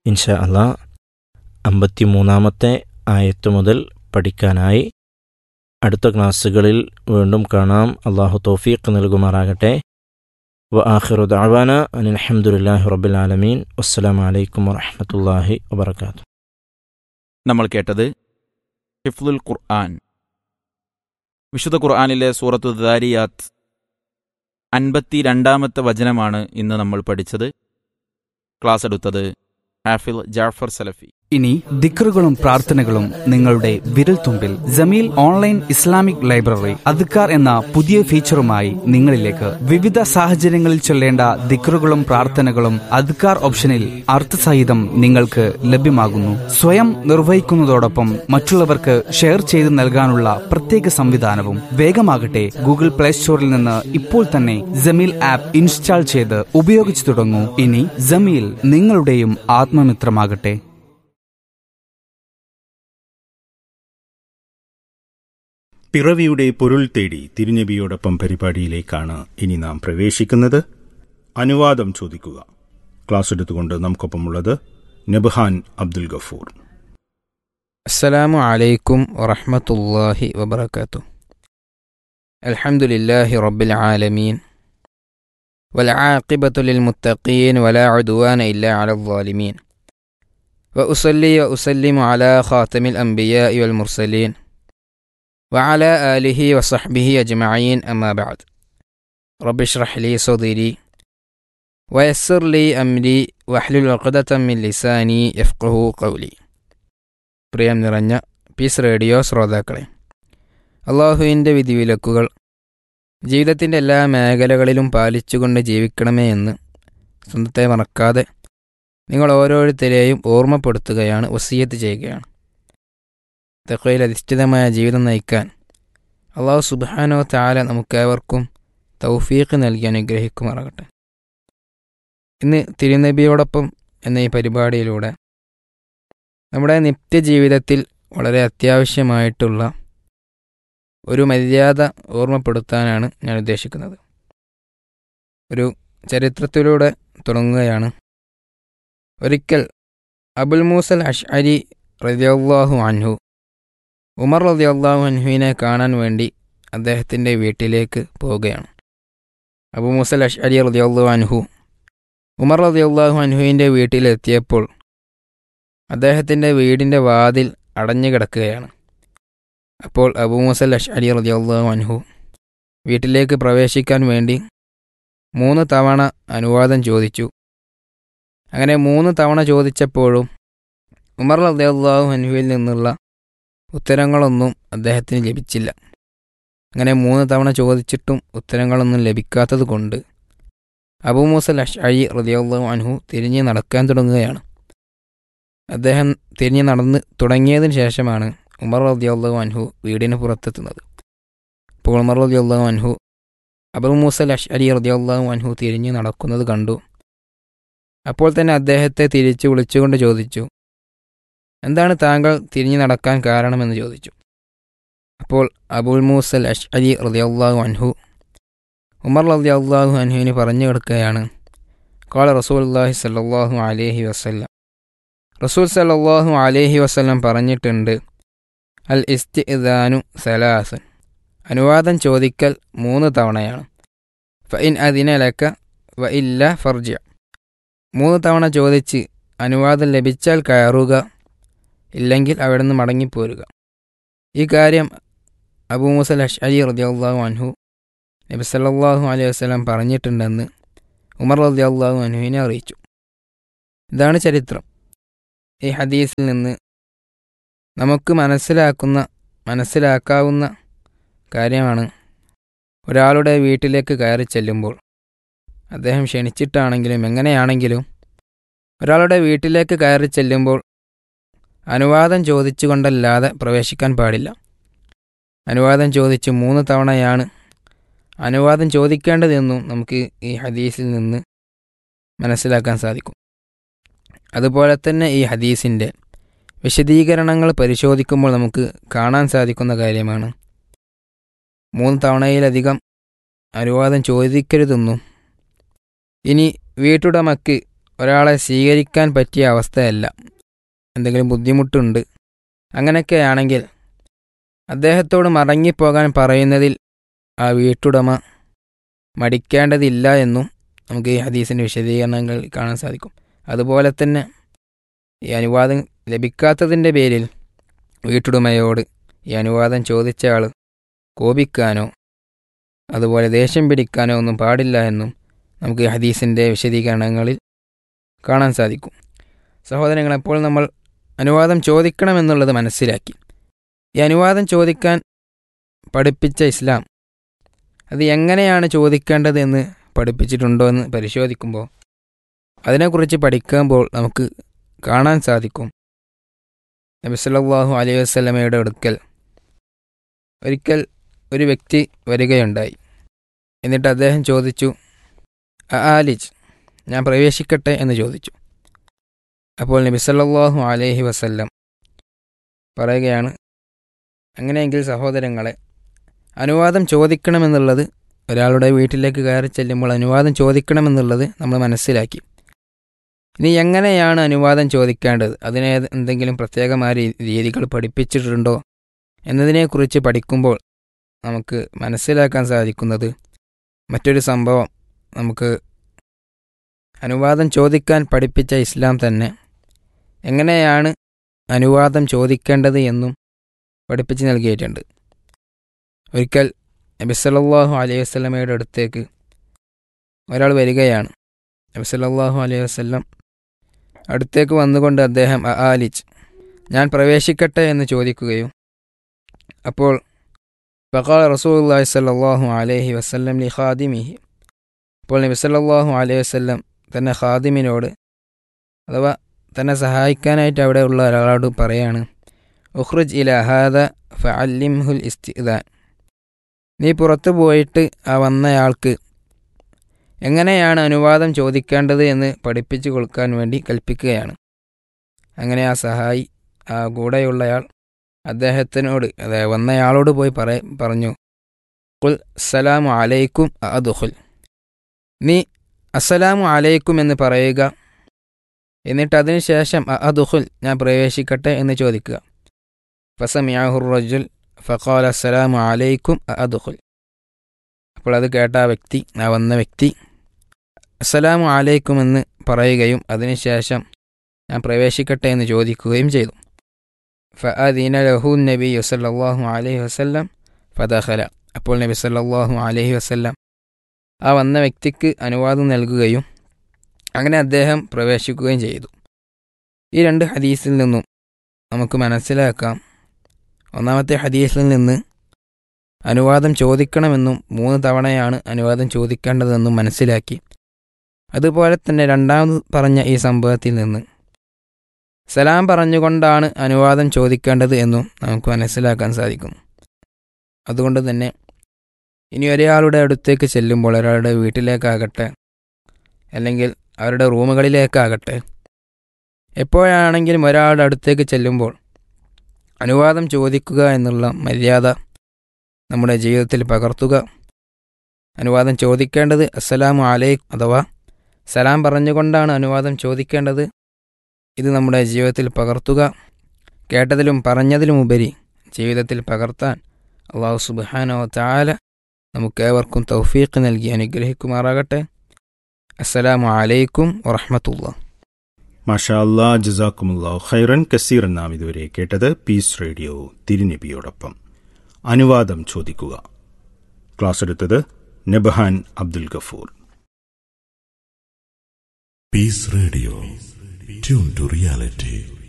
ഇൻഷാ അല്ലാ അമ്പത്തി മൂന്നാമത്തെ ആയത്ത് മുതൽ പഠിക്കാനായി അടുത്ത ക്ലാസ്സുകളിൽ വീണ്ടും കാണാം അള്ളാഹു തൗഫീഖ് നൽകുമാറാകട്ടെ വ ആഖിറു ദഅവാന അനിൽ അൽഹംദുലില്ലാഹി റബ്ബിൽ ആലമീൻ വസ്സലാമു അലൈക്കും വറഹ്മത്തുള്ളാഹി വബറകാതുഹു നമ്മൾ കേട്ടത് ഹിഫ്ലുൽ ഖുർആൻ വിശുദ്ധ ഖുർആനിലെ സൂറത്തു ദാരിയാത്ത് അൻപത്തി രണ്ടാമത്തെ വചനമാണ് ഇന്ന് നമ്മൾ പഠിച്ചത് ക്ലാസ് എടുത്തത് ഹാഫിൽ ജാഫർ സലഫി ഇനി ദിക്റുകളും പ്രാർത്ഥനകളും നിങ്ങളുടെ വിരൽത്തുമ്പിൽ ജമീൽ ഓൺലൈൻ ഇസ്ലാമിക് ലൈബ്രറി അദ്ക്കാർ എന്ന പുതിയ ഫീച്ചറുമായി നിങ്ങളിലേക്ക് വിവിധ സാഹചര്യങ്ങളിൽ ചൊല്ലേണ്ട ദിക്റുകളും പ്രാർത്ഥനകളും അദ്ക്കാർ ഓപ്ഷനിൽ അർത്ഥസഹിതം നിങ്ങൾക്ക് ലഭ്യമാകുന്നു സ്വയം നിർവഹിക്കുന്നതോടൊപ്പം മറ്റുള്ളവർക്ക് ഷെയർ ചെയ്ത് നൽകാനുള്ള പ്രത്യേക സംവിധാനവും വേഗമാകട്ടെ ഗൂഗിൾ പ്ലേ സ്റ്റോറിൽ നിന്ന് ഇപ്പോൾ തന്നെ ജമീൽ ആപ്പ് ഇൻസ്റ്റാൾ ചെയ്ത് ഉപയോഗിച്ചു തുടങ്ങൂ ഇനി ജമീൽ നിങ്ങളുടെയും ആത്മമിത്രമാകട്ടെ പിറവിയുടെ പൊരുൾ തേടി തിരുനബിയോടൊപ്പം പരിപാടിയിലേക്കാണ് ഇനി നാം പ്രവേശിക്കുന്നത് അനുവാദം ചോദിക്കുക ക്ലാസ് എടുത്തുകൊണ്ട് നമുക്കൊപ്പമുള്ളത് നബ്ഹാൻ അബ്ദുൽ ഗഫൂർ السلام عليكم ورحمة الله وبركاته الحمد لله رب العالمين والعاقبة للمتقين ولا عدوان إلا على الظالمين وأصلي وأسلم على خاتم الأنبياء والمرسلين وعلى آله وصحبه أجمعين أما بعد رب اشرح لي صدري ويسر لي أمري واحلل عقدة من لساني يفقه قولي പ്രിയം നിറഞ്ഞ പീസ് റേഡിയോ ശ്രോതാക്കളെ അള്ളാഹുവിൻ്റെ വിധിവിലക്കുകൾ ജീവിതത്തിൻ്റെ എല്ലാ മേഖലകളിലും പാലിച്ചുകൊണ്ട് ജീവിക്കണമേ എന്ന് സ്വന്തത്തെ മറക്കാതെ നിങ്ങൾ ഓരോരുത്തരെയും ഓർമ്മപ്പെടുത്തുകയാണ് വസീയത്ത് ചെയ്യുകയാണ് തെക്കയിൽ അധിഷ്ഠിതമായ ജീവിതം നയിക്കാൻ അള്ളാഹു സുബാനോ താല നമുക്കേവർക്കും തൗഫീഖ് നൽകി അനുഗ്രഹിക്കുമാറാകട്ടെ ഇന്ന് തിരുനബിയോടൊപ്പം എന്ന ഈ പരിപാടിയിലൂടെ നമ്മുടെ നിത്യജീവിതത്തിൽ വളരെ അത്യാവശ്യമായിട്ടുള്ള ഒരു മര്യാദ ഓർമ്മപ്പെടുത്താനാണ് ഞാൻ ഉദ്ദേശിക്കുന്നത് ഒരു ചരിത്രത്തിലൂടെ തുടങ്ങുകയാണ് ഒരിക്കൽ അബുൽ മൂസൽ അഷ്അരി റതിയല്ലാഹു അൻഹു ഉമർ റതിയല്ലാഹു അൻഹുവിനെ കാണാൻ വേണ്ടി അദ്ദേഹത്തിൻ്റെ വീട്ടിലേക്ക് പോവുകയാണ് അബു മൂസൽ അഷ്അരി റതിയല്ലാഹു അൻഹു ഉമർ റതിയല്ലാഹു അൻഹുവിൻ്റെ വീട്ടിലെത്തിയപ്പോൾ അദ്ദേഹത്തിൻ്റെ വീടിൻ്റെ വാതിൽ അടഞ്ഞു കിടക്കുകയാണ് അപ്പോൾ അബൂ മുസൽ അഷ്അലി റളിയല്ലാഹു അൻഹു വീട്ടിലേക്ക് പ്രവേശിക്കാൻ വേണ്ടി മൂന്ന് തവണ അനുവാദം ചോദിച്ചു അങ്ങനെ മൂന്ന് തവണ ചോദിച്ചപ്പോഴും ഉമർ റളിയല്ലാഹു അൻഹുവിൽ നിന്നുള്ള ഉത്തരങ്ങളൊന്നും അദ്ദേഹത്തിന് ലഭിച്ചില്ല അങ്ങനെ മൂന്ന് തവണ ചോദിച്ചിട്ടും ഉത്തരങ്ങളൊന്നും ലഭിക്കാത്തത് കൊണ്ട് അബൂ മുസൽ അഷ്അലി റളിയല്ലാഹു അൻഹു തിരിഞ്ഞ് നടക്കാൻ തുടങ്ങുകയാണ് അദ്ദേഹം തിരിഞ്ഞ് നടന്ന് തുടങ്ങിയതിന് ശേഷമാണ് ഉമർ റദിയുള്ളു അൻഹു വീടിന് പുറത്തെത്തുന്നത് അപ്പോൾ ഉമർ റദിയുള്ളു അൻഹു അബു മൂസൽ അഷ്അലി റദിയുള്ളു അൻഹു തിരിഞ്ഞ് നടക്കുന്നത് കണ്ടു അപ്പോൾ തന്നെ അദ്ദേഹത്തെ തിരിച്ചു വിളിച്ചുകൊണ്ട് ചോദിച്ചു എന്താണ് താങ്കൾ തിരിഞ്ഞു നടക്കാൻ കാരണമെന്ന് ചോദിച്ചു അപ്പോൾ അബുൽ മൂസൽ അഷ്അലി റദിയുള്ളു അൻഹു ഉമർ റദിയുള്ളു അൻഹുവിന് പറഞ്ഞു കൊടുക്കുകയാണ് കാൾ റസൂൽ അള്ളാഹി സല്ലാഹു അലഹി വസ്ല്ലാം റസൂൽ സല്ലാഹു അലഹി വസ്ലം പറഞ്ഞിട്ടുണ്ട് അൽ ഇസ്തിദാനു സലാസൻ അനുവാദം ചോദിക്കൽ മൂന്ന് തവണയാണ് ഫഇൻ അതിനലക്ക വ ഇല്ല ഫർജ മൂന്ന് തവണ ചോദിച്ച് അനുവാദം ലഭിച്ചാൽ കയറുക ഇല്ലെങ്കിൽ അവിടെ നിന്ന് മടങ്ങിപ്പോരുക ഈ കാര്യം അബൂ മുസൽ അഷ്അലി റദിയല്ലാഹു അൻഹു നബി സല്ലല്ലാഹു അലൈഹി വസല്ലം പറഞ്ഞിട്ടുണ്ടെന്ന് ഉമർ റദിയല്ലാഹു അൻഹുവിനെ അറിയിച്ചു ഇതാണ് ചരിത്രം ഈ ഹദീസിൽ നിന്ന് നമുക്ക് മനസ്സിലാക്കുന്ന മനസ്സിലാക്കാവുന്ന കാര്യമാണ് ഒരാളുടെ വീട്ടിലേക്ക് കയറി ചെല്ലുമ്പോൾ അദ്ദേഹം ക്ഷണിച്ചിട്ടാണെങ്കിലും എങ്ങനെയാണെങ്കിലും ഒരാളുടെ വീട്ടിലേക്ക് കയറി ചെല്ലുമ്പോൾ അനുവാദം ചോദിച്ചുകൊണ്ടല്ലാതെ പ്രവേശിക്കാൻ പാടില്ല അനുവാദം ചോദിച്ച് മൂന്ന് തവണയാണ് അനുവാദം ചോദിക്കേണ്ടതെന്നും നമുക്ക് ഈ ഹദീസിൽ നിന്ന് മനസ്സിലാക്കാൻ സാധിക്കും അതുപോലെ തന്നെ ഈ ഹദീസിൻ്റെ വിശദീകരണങ്ങൾ പരിശോധിക്കുമ്പോൾ നമുക്ക് കാണാൻ സാധിക്കുന്ന കാര്യമാണ് മൂന്ന് തവണയിലധികം അനുവാദം ചോദിക്കരുതെന്നും ഇനി വീട്ടുടമയ്ക്ക് ഒരാളെ സ്വീകരിക്കാൻ പറ്റിയ അവസ്ഥയല്ല എന്തെങ്കിലും ബുദ്ധിമുട്ടുണ്ട് അങ്ങനെയൊക്കെയാണെങ്കിൽ അദ്ദേഹത്തോട് മടങ്ങിപ്പോകാൻ പറയുന്നതിൽ ആ വീട്ടുടമ മടിക്കേണ്ടതില്ല എന്നും നമുക്ക് ഈ ഹദീസിൻ്റെ വിശദീകരണങ്ങൾ കാണാൻ സാധിക്കും അതുപോലെ തന്നെ ഈ അനുവാദം ലഭിക്കാത്തതിൻ്റെ പേരിൽ വീട്ടുടമയോട് ഈ അനുവാദം ചോദിച്ച ആൾ കോപിക്കാനോ അതുപോലെ ദേഷ്യം പിടിക്കാനോ ഒന്നും പാടില്ല എന്നും നമുക്ക് ഈ ഹദീസിൻ്റെ വിശദീകരണങ്ങളിൽ കാണാൻ സാധിക്കും സഹോദരങ്ങൾ അപ്പോൾ നമ്മൾ അനുവാദം ചോദിക്കണമെന്നുള്ളത് മനസ്സിലാക്കി ഈ അനുവാദം ചോദിക്കാൻ പഠിപ്പിച്ച ഇസ്ലാം അത് എങ്ങനെയാണ് ചോദിക്കേണ്ടത് എന്ന് പഠിപ്പിച്ചിട്ടുണ്ടോ എന്ന് പരിശോധിക്കുമ്പോൾ അതിനെക്കുറിച്ച് പഠിക്കുമ്പോൾ നമുക്ക് കാണാൻ സാധിക്കും നബി സല്ലല്ലാഹു അലൈഹി വസല്ലമയുടെ അടുക്കൽ ഒരിക്കൽ ഒരു വ്യക്തി വരികയുണ്ടായി എന്നിട്ട് അദ്ദേഹം ചോദിച്ചു "അ- ആലിജ് ഞാൻ പ്രവേശിക്കട്ടെ എന്ന് ചോദിച്ചു അപ്പോൾ നബി സല്ലല്ലാഹു അലൈഹി വസല്ലം പറയുകയാണ് അങ്ങനെയെങ്കിൽ സഹോദരങ്ങളെ അനുവാദം ചോദിക്കണമെന്നുള്ളത് ഒരാളുടെ വീട്ടിലേക്ക് കയറി ചെല്ലുമ്പോൾ അനുവാദം ചോദിക്കണമെന്നുള്ളത് നമ്മൾ മനസ്സിലാക്കി ഇനി എങ്ങനെയാണ് അനുവാദം ചോദിക്കേണ്ടത് അതിന് ഏത് എന്തെങ്കിലും പ്രത്യേകമായ രീ- രീതികൾ പഠിപ്പിച്ചിട്ടുണ്ടോ എന്നതിനെക്കുറിച്ച് പഠിക്കുമ്പോൾ നമുക്ക് മനസ്സിലാക്കാൻ സാധിക്കുന്നത് മറ്റൊരു സംഭവം നമുക്ക് അനുവാദം ചോദിക്കാൻ പഠിപ്പിച്ച ഇസ്ലാം തന്നെ എങ്ങനെയാണ് അനുവാദം ചോദിക്കേണ്ടത് എന്നും പഠിപ്പിച്ച് നൽകിയിട്ടുണ്ട് ഒരിക്കൽ നബി സല്ലല്ലാഹു അലൈഹി വസല്ലമയുടെ അടുത്തേക്ക് ഒരാൾ വരികയാണ് നബി സല്ലല്ലാഹു അലൈഹി വസല്ലം അടുത്തേക്ക് വന്നുകൊണ്ട് അദ്ദേഹം "അ- ആലിജ് ഞാൻ പ്രവേശിക്കട്ടെ എന്ന് ചോദിക്കുകയും അപ്പോൾ ഫഖാൽ റസൂലുള്ളാഹി സ്വല്ലല്ലാഹു അലൈഹി വസല്ലം ലി ഖാദിമിഹി അപ്പോൾ നബി സല്ലല്ലാഹു അലൈഹി വസല്ലം തന്റെ ഖാദിമിനോട് അഥവാ തന്നെ സഹായിക്കാനായിട്ട് അവിടെ ഉള്ള ഒരാളോട് പറയാണ് ഉഖ്റുജ് ഇല ഹാദ ഫഅല്ലിംഹുൽ ഇസ്തിദാൻ നീ പുറത്തു പോയിട്ട് ആ വന്നയാൾക്ക് എങ്ങനെയാണ് അനുവാദം ചോദിക്കേണ്ടത് എന്ന് പഠിപ്പിച്ചു കൊടുക്കാൻ വേണ്ടി കൽപ്പിക്കുകയാണ് അങ്ങനെ ആ സഹായി ആ കൂടെയുള്ളയാൾ അദ്ദേഹത്തിനോട് അതായത് വന്നയാളോട് പോയി പറ പറഞ്ഞു കുൽ അസ്സലാമു അലൈക്കും അദുഹുൽ നീ അസ്സലാമു അലൈക്കും എന്ന് പറയുക എന്നിട്ട് അതിനുശേഷം അദുഹുൽ ഞാൻ പ്രവേശിക്കട്ടെ എന്ന് ചോദിക്കുക ഫസമിയാഹുർ റജുൽ ഫഖാൽ അസ്സലാമു അലൈക്കും അദുഹുൽ അപ്പോൾ അത് കേട്ട ആ വ്യക്തി ആ വന്ന വ്യക്തി അസ്സലാമു അലൈക്കും എന്ന് പറയുകയും അതിനുശേഷം ഞാൻ പ്രവേശിക്കട്ടെ എന്ന് ചോദിക്കുകയും ചെയ്തു ഫഅദീന ലഹു നബി സല്ലല്ലാഹു അലൈഹി വസല്ലം ഫദഖല അപ്പോൾ നബി സല്ലല്ലാഹു അലൈഹി വസല്ലം ആ വന്ന വ്യക്തിക്ക് അനുവാദം നൽകുകയും അങ്ങനെ അദ്ദേഹം പ്രവേശിക്കുകയും ചെയ്തു ഈ രണ്ട് ഹദീസിൽ നിന്നും നമുക്ക് മനസ്സിലാക്കാം ഒന്നാമത്തെ ഹദീസിൽ നിന്ന് അനുവാദം ചോദിക്കണമെന്നും മൂന്ന് തവണയാണ് അനുവാദം ചോദിക്കേണ്ടതെന്നും മനസ്സിലാക്കി അതുപോലെ തന്നെ രണ്ടാമത് പറഞ്ഞ ഈ സംഭവത്തിൽ നിന്ന് സലാം പറഞ്ഞുകൊണ്ടാണ് അനുവാദം ചോദിക്കേണ്ടത് എന്നും നമുക്ക് മനസ്സിലാക്കാൻ സാധിക്കും അതുകൊണ്ട് തന്നെ ഇനി ഒരാളുടെ അടുത്തേക്ക് ചെല്ലുമ്പോൾ ഒരാളുടെ വീട്ടിലേക്കാകട്ടെ അല്ലെങ്കിൽ അവരുടെ റൂമുകളിലേക്കാകട്ടെ എപ്പോഴാണെങ്കിലും ഒരാളുടെ അടുത്തേക്ക് ചെല്ലുമ്പോൾ അനുവാദം ചോദിക്കുക എന്നുള്ള മര്യാദ നമ്മുടെ ജീവിതത്തിൽ പകർത്തുക അനുവാദം ചോദിക്കേണ്ടത് അസ്സലാമു അലൈക്കും അഥവാ സലാം പറഞ്ഞുകൊണ്ടാണ് അനുവാദം ചോദിക്കേണ്ടത് ഇത് നമ്മുടെ ജീവിതത്തിൽ പകർത്തുക കേട്ടതിലും പറഞ്ഞതിലുമുപരി ജീവിതത്തിൽ പകർത്താൻ അള്ളാഹു സുബാനോ താല നമുക്കേവർക്കും തൗഫീഖ് നൽകി അനുഗ്രഹിക്കുമാറാകട്ടെ അസ്സലാമു അലൈക്കും വറഹമത്തുള്ള മാഷാ അല്ലാ ജസാക്കുമുല്ലാ ഖൈറൻ കസീറൻ നാം ഇതുവരെ കേട്ടത് പീസ് റേഡിയോ തിരുനബിയോടൊപ്പം അനുവാദം ചോദിക്കുക ക്ലാസ് എടുത്തത് നബഹാൻ Abdul Gafoor Peace Radio. Tune to reality.